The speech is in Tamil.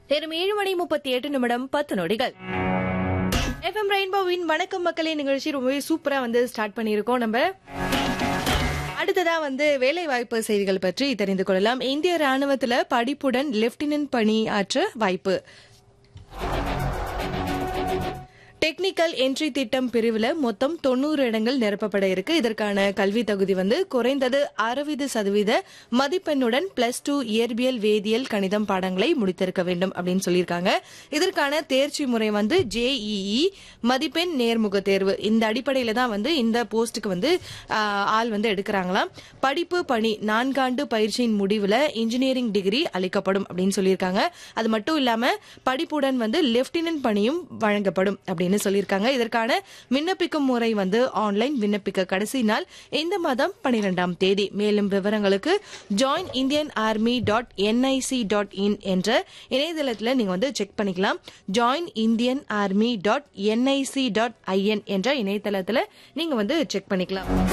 நேரம் ஏழு மணி முப்பத்தி எட்டு நிமிடம் பத்து நொடிகள் எஃப்எம் ரெயின்போவின் வணக்கம் மக்களே நிகழ்ச்சி ரொம்பவே சூப்பரா வந்து ஸ்டார்ட் பண்ணியிருக்கோம் நம்ம அடுத்ததா வந்து வேலை வாய்ப்பு செய்திகள் பற்றி தெரிந்து கொள்ளலாம் இந்திய ராணுவத்துல படிப்புடன் லெப்டினன்ட் பணி ஆற்ற வாய்ப்பு டெக்னிக்கல் என்ட்ரி திட்டம் பிரிவுல மொத்தம் தொண்ணூறு இடங்கள் நிரப்பப்பட இருக்கு இதற்கான கல்வி தகுதி வந்து குறைந்தது அறுபது சதவீத மதிப்பெண்ணுடன் பிளஸ் டூ இயற்பியல் வேதியியல் கணிதம் பாடங்களை முடித்திருக்க வேண்டும் அப்படின்னு சொல்லியிருக்காங்க இதற்கான தேர்ச்சி முறை வந்து ஜேஇஇ மதிப்பெண் நேர்முக தேர்வு இந்த அடிப்படையில தான் வந்து இந்த போஸ்ட்டுக்கு வந்து ஆஹ், ஆள் வந்து எடுக்கிறாங்களாம் படிப்பு பணி நான்காண்டு பயிற்சியின் முடிவுல இன்ஜினியரிங் டிகிரி அளிக்கப்படும் அப்படின்னு சொல்லியிருக்காங்க அது மட்டும் இல்லாம படிப்புடன் வந்து லெப்டினன்ட் பணியும் வழங்கப்படும் அப்படின்னு சொல்லியிருக்காங்க இதற்கான விண்ணப்பிக்கும் முறை வந்து ஆன்லைன் விண்ணப்பிக்க கடைசி நாள் இந்த மாதம் பனிரெண்டாம் தேதி மேலும் விவரங்களுக்கு join Indian army dot NIC dot in என்ற இணையதளத்தில் நீங்க வந்து செக் பண்ணிக்கலாம் join Indian army dot NIC dot in என்ற இணையதளத்தில் நீங்க வந்து செக் பண்ணிக்கலாம்